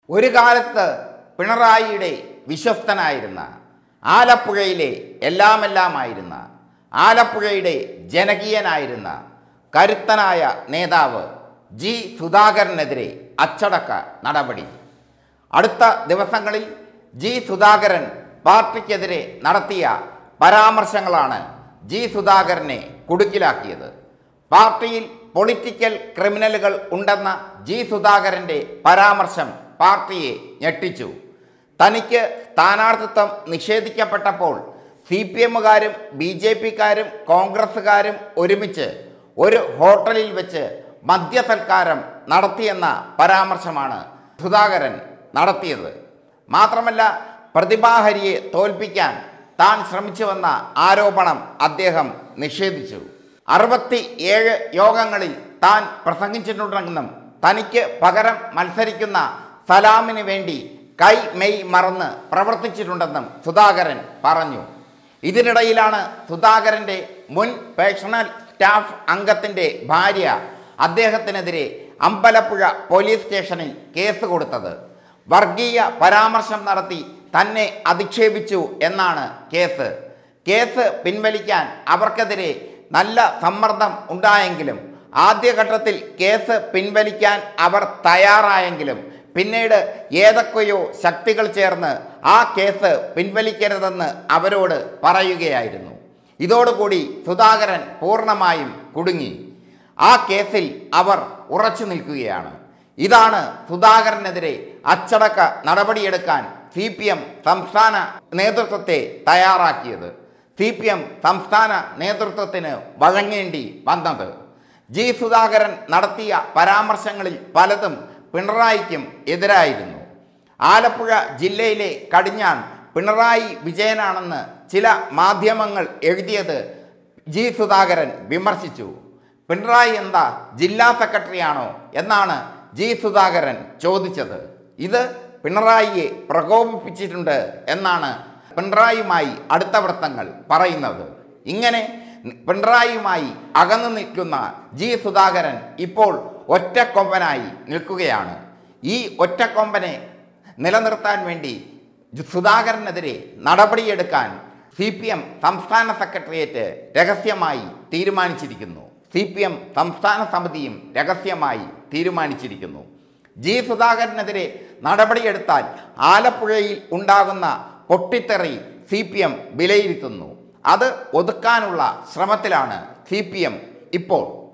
ഒരു കാലത്ത് പിണറായിയുടെ വിശ്വസ്തനായിരുന്ന ആലപ്പുഴയിലെ എല്ലാമെല്ലാമായിരുന്ന ആലപ്പുഴയുടെ ജനകീയനായിരുന്ന കരുത്തനായ നേതാവ് ജി സുധാകരനെതിരെ അച്ചടക്ക നടപടി അടുത്ത ദിവസങ്ങളിൽ ജി സുധാകരൻ പാർട്ടിക്കെതിരെ നടത്തിയ പരാമർശങ്ങളാണ് ജി സുധാകരനെ കുടുക്കിലാക്കിയത് പാർട്ടിയിൽ പൊളിറ്റിക്കൽ ക്രിമിനലുകൾ ഉണ്ടെന്ന ജി സുധാകരൻ്റെ പരാമർശം പാർട്ടിയെ ഞെട്ടിച്ചു തനിക്ക് സ്ഥാനാർത്ഥിത്വം നിഷേധിക്കപ്പെട്ടപ്പോൾ സി പി എമ്മുകാരും ബി ജെ പിക്കാരും കോൺഗ്രസ്സുകാരും ഒരുമിച്ച് ഒരു ഹോട്ടലിൽ വെച്ച് മദ്യസൽക്കാരം നടത്തിയെന്ന പരാമർശമാണ് സുധാകരൻ നടത്തിയത് മാത്രമല്ല പ്രതിഭാഹരിയെ തോൽപ്പിക്കാൻ താൻ ശ്രമിച്ചുവെന്ന ആരോപണം അദ്ദേഹം നിഷേധിച്ചു അറുപത്തി ഏഴ് യോഗങ്ങളിൽ താൻ പ്രസംഗിച്ചിട്ടുണ്ടെന്നും തനിക്ക് പകരം മത്സരിക്കുന്ന സലാമിന് വേണ്ടി കൈ മെയ് മറന്ന് പ്രവർത്തിച്ചിട്ടുണ്ടെന്നും സുധാകരൻ പറഞ്ഞു ഇതിനിടയിലാണ് സുധാകരൻ്റെ മുൻ പേഴ്സണൽ സ്റ്റാഫ് അംഗത്തിൻ്റെ ഭാര്യ അദ്ദേഹത്തിനെതിരെ അമ്പലപ്പുഴ പോലീസ് സ്റ്റേഷനിൽ കേസ് കൊടുത്തത് വർഗീയ പരാമർശം നടത്തി തന്നെ അധിക്ഷേപിച്ചു എന്നാണ് കേസ് കേസ് പിൻവലിക്കാൻ അവർക്കെതിരെ നല്ല സമ്മർദ്ദം ഉണ്ടായെങ്കിലും ആദ്യഘട്ടത്തിൽ കേസ് പിൻവലിക്കാൻ അവർ തയ്യാറായെങ്കിലും പിന്നീട് ഏതൊക്കെയോ ശക്തികൾ ചേർന്ന് ആ കേസ് പിൻവലിക്കരുതെന്ന് അവരോട് പറയുകയായിരുന്നു ഇതോടുകൂടി സുധാകരൻ പൂർണ്ണമായും കുടുങ്ങി ആ കേസിൽ അവർ ഉറച്ചു നിൽക്കുകയാണ് ഇതാണ് സുധാകരനെതിരെ അച്ചടക്ക നടപടിയെടുക്കാൻ സി പി എം സംസ്ഥാന നേതൃത്വത്തെ തയ്യാറാക്കിയത് സി പി എം സംസ്ഥാന നേതൃത്വത്തിന് വഴങ്ങേണ്ടി വന്നത് ജി സുധാകരൻ നടത്തിയ പരാമർശങ്ങളിൽ പലതും പിണറായിക്കും എതിരായിരുന്നു ആലപ്പുഴ ജില്ലയിലെ കടിഞ്ഞാൺ പിണറായി വിജയനാണെന്ന് ചില മാധ്യമങ്ങൾ എഴുതിയത് ജി സുധാകരൻ വിമർശിച്ചു പിണറായി എന്താ ജില്ലാ സെക്രട്ടറിയാണോ എന്നാണ് ജി സുധാകരൻ ചോദിച്ചത് ഇത് പിണറായിയെ പ്രകോപിപ്പിച്ചിട്ടുണ്ട് എന്നാണ് പിണറായിയുമായി അടുത്ത വൃത്തങ്ങൾ പറയുന്നത് ഇങ്ങനെ പിണറായിയുമായി അകന്നു നിൽക്കുന്ന ജി സുധാകരൻ ഇപ്പോൾ ഒറ്റക്കൊമ്പനായി നിൽക്കുകയാണ് ഈ ഒറ്റക്കൊമ്പനെ നിലനിർത്താൻ വേണ്ടി സുധാകരനെതിരെ നടപടിയെടുക്കാൻ സി പി എം സംസ്ഥാന സെക്രട്ടേറിയറ്റ് രഹസ്യമായി തീരുമാനിച്ചിരിക്കുന്നു സി പി എം സംസ്ഥാന സമിതിയും രഹസ്യമായി തീരുമാനിച്ചിരിക്കുന്നു ജി സുധാകരനെതിരെ നടപടിയെടുത്താൽ ആലപ്പുഴയിൽ ഉണ്ടാകുന്ന പൊട്ടിത്തെറി സി പി എം വിലയിരുത്തുന്നു അത് ഒതുക്കാനുള്ള ശ്രമത്തിലാണ് സി പി എം ഇപ്പോൾ